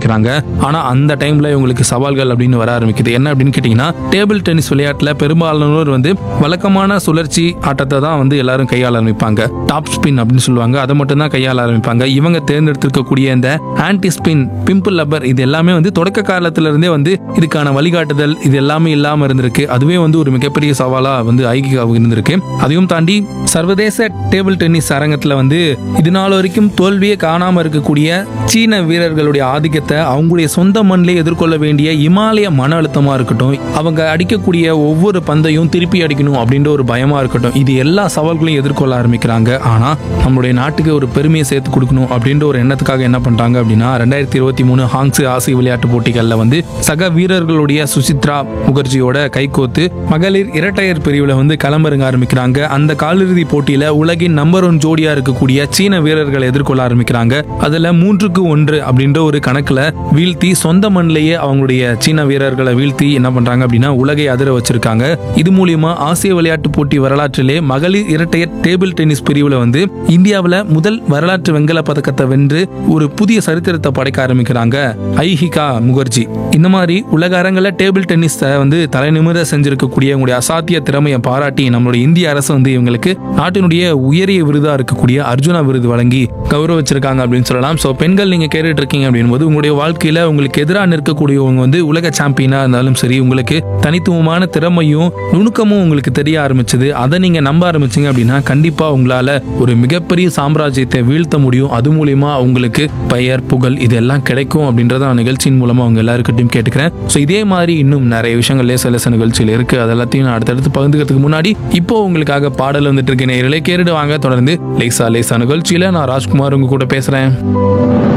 ஆரம்பிக்கிறாங்க ஆனா அந்த டைம்ல இவங்களுக்கு சவால்கள் அப்படின்னு வர ஆரம்பிக்குது என்ன அப்படின்னு கேட்டீங்கன்னா டேபிள் டென்னிஸ் விளையாட்டுல பெரும்பாலானோர் வந்து வழக்கமான சுழற்சி ஆட்டத்தை தான் வந்து எல்லாரும் கையாள ஆரம்பிப்பாங்க டாப் ஸ்பின் அப்படின்னு சொல்லுவாங்க அதை மட்டும் தான் கையாள ஆரம்பிப்பாங்க இவங்க தேர்ந்தெடுத்திருக்கக்கூடிய இந்த ஆன்டி ஸ்பின் பிம்பிள் லப்பர் இது எல்லாமே வந்து தொடக்க காலத்துல இருந்தே வந்து இதுக்கான வழிகாட்டுதல் இது எல்லாமே இல்லாம இருந்திருக்கு அதுவே வந்து ஒரு மிகப்பெரிய சவாலா வந்து ஐகிகாவுக்கு இருந்திருக்கு அதையும் தாண்டி சர்வதேச டேபிள் டென்னிஸ் அரங்கத்துல வந்து இது நாள் வரைக்கும் தோல்வியே காணாம இருக்கக்கூடிய சீன வீரர்களுடைய ஆதிக்கத்தை அவங்களுடைய சொந்த மண்ணிலே எதிர்கொள்ள வேண்டிய இமாலய மன அழுத்தமா இருக்கட்டும் அவங்க அடிக்கக்கூடிய ஒவ்வொரு பந்தையும் திருப்பி அடிக்கணும் அப்படின்ற ஒரு பயமா இருக்கட்டும் இது எல்லா சவால்களையும் எதிர்கொள்ள ஆரம்பிக்கிறாங்க ஆனா நம்மளுடைய நாட்டுக்கு ஒரு பெருமையை சேர்த்து கொடுக்கணும் அப்படின்ற ஒரு எண்ணத்துக்காக என்ன பண்றாங்க அப்படின்னா ரெண்டாயிரத்தி இருபத்தி மூணு ஹாங்ஸு ஆசிய விளையாட்டு போட்டிகள்ல வந்து சக வீரர்களுடைய சுசித்ரா முகர்ஜியோட கைகோத்து மகளிர் இரட்டையர் பிரிவுல வந்து களமிறங்க ஆரம்பிக்கிறாங்க அந்த காலிறுதி போட்டியில உலகின் நம்பர் ஒன் ஜோடியா இருக்கக்கூடிய சீன வீரர்களை எதிர்கொள்ள ஆரம்பிக்கிறாங்க அதுல மூன்றுக்கு ஒன்று அப்படின்ற ஒரு கணக்குல வீழ்த்தி சொந்த மண்ணிலேயே அவங்களுடைய சீன வீரர்களை வீழ்த்தி என்ன பண்றாங்க அப்படின்னா உலகை அதிர வச்சிருக்காங்க இது மூலியமா ஆசிய விளையாட்டு போட்டி வரலாற்றிலே மகளிர் இரட்டையர் டேபிள் டென்னிஸ் பிரிவுல வந்து இந்தியாவுல முதல் வரலாற்று வெண்கல பதக்கத்தை வென்று ஒரு புதிய சரித்திரத்தை படைக்க ஆரம்பிக்கிறாங்க ஐஹிகா முகர்ஜி இந்த மாதிரி உலக அரங்கில் டேபிள் டென்னிஸை வந்து தலைநிமிர செஞ்சிருக்கக்கூடிய உங்களுடைய அசாத்திய திறமையை பாராட்டி நம்மளுடைய இந்திய அரசு வந்து இவங்களுக்கு நாட்டினுடைய உயரிய விருதா இருக்கக்கூடிய அர்ஜுனா விருது வழங்கி கௌரவிச்சிருக்காங்க அப்படின்னு சொல்லலாம் ஸோ பெண்கள் நீங்க கேட்டுட்டு இருக்கீங்க அப்படின்போது உங்களுடைய வாழ்க்கையில உங்களுக்கு எதிராக நிற்கக்கூடியவங்க வந்து உலக சாம்பியனா இருந்தாலும் சரி உங்களுக்கு தனித்துவமான திறமையும் நுணுக்கமும் உங்களுக்கு தெரிய ஆரம்பிச்சது அதை நீங்க நம்ப ஆரம்பிச்சீங்க அப்படின்னா கண்டிப்பா உங்களால ஒரு மிகப்பெரிய சாம்ராஜ்யத்தை வீழ்த்த முடியும் அது மூலியமா உங்களுக்கு பெயர் புகழ் இதெல்லாம் கிடைக்கும் அப்படின்றத நான் நிகழ்ச்சியின் மூலமா அவங்க எல்லாருக்கிட்டையும் கேட்டுக்கிறேன் ஸோ இதே மாதிரி இன்னும் நிறைய விஷயங்கள் லேச லேச நிகழ்ச்சியில் இருக்கு அது எல்லாத்தையும் நான் அடுத்தடுத்து பகிர்ந்துக்கிறதுக்கு முன்னாடி இப்போ உங்களுக்காக பாடல் வந்துட்டு இருக்க நேரிலே கேட்டுட்டு வாங்க தொடர்ந்து லேசா லேசா நிகழ்ச்சியில நான் ராஜ்குமார் உங்க கூட பேசுறேன்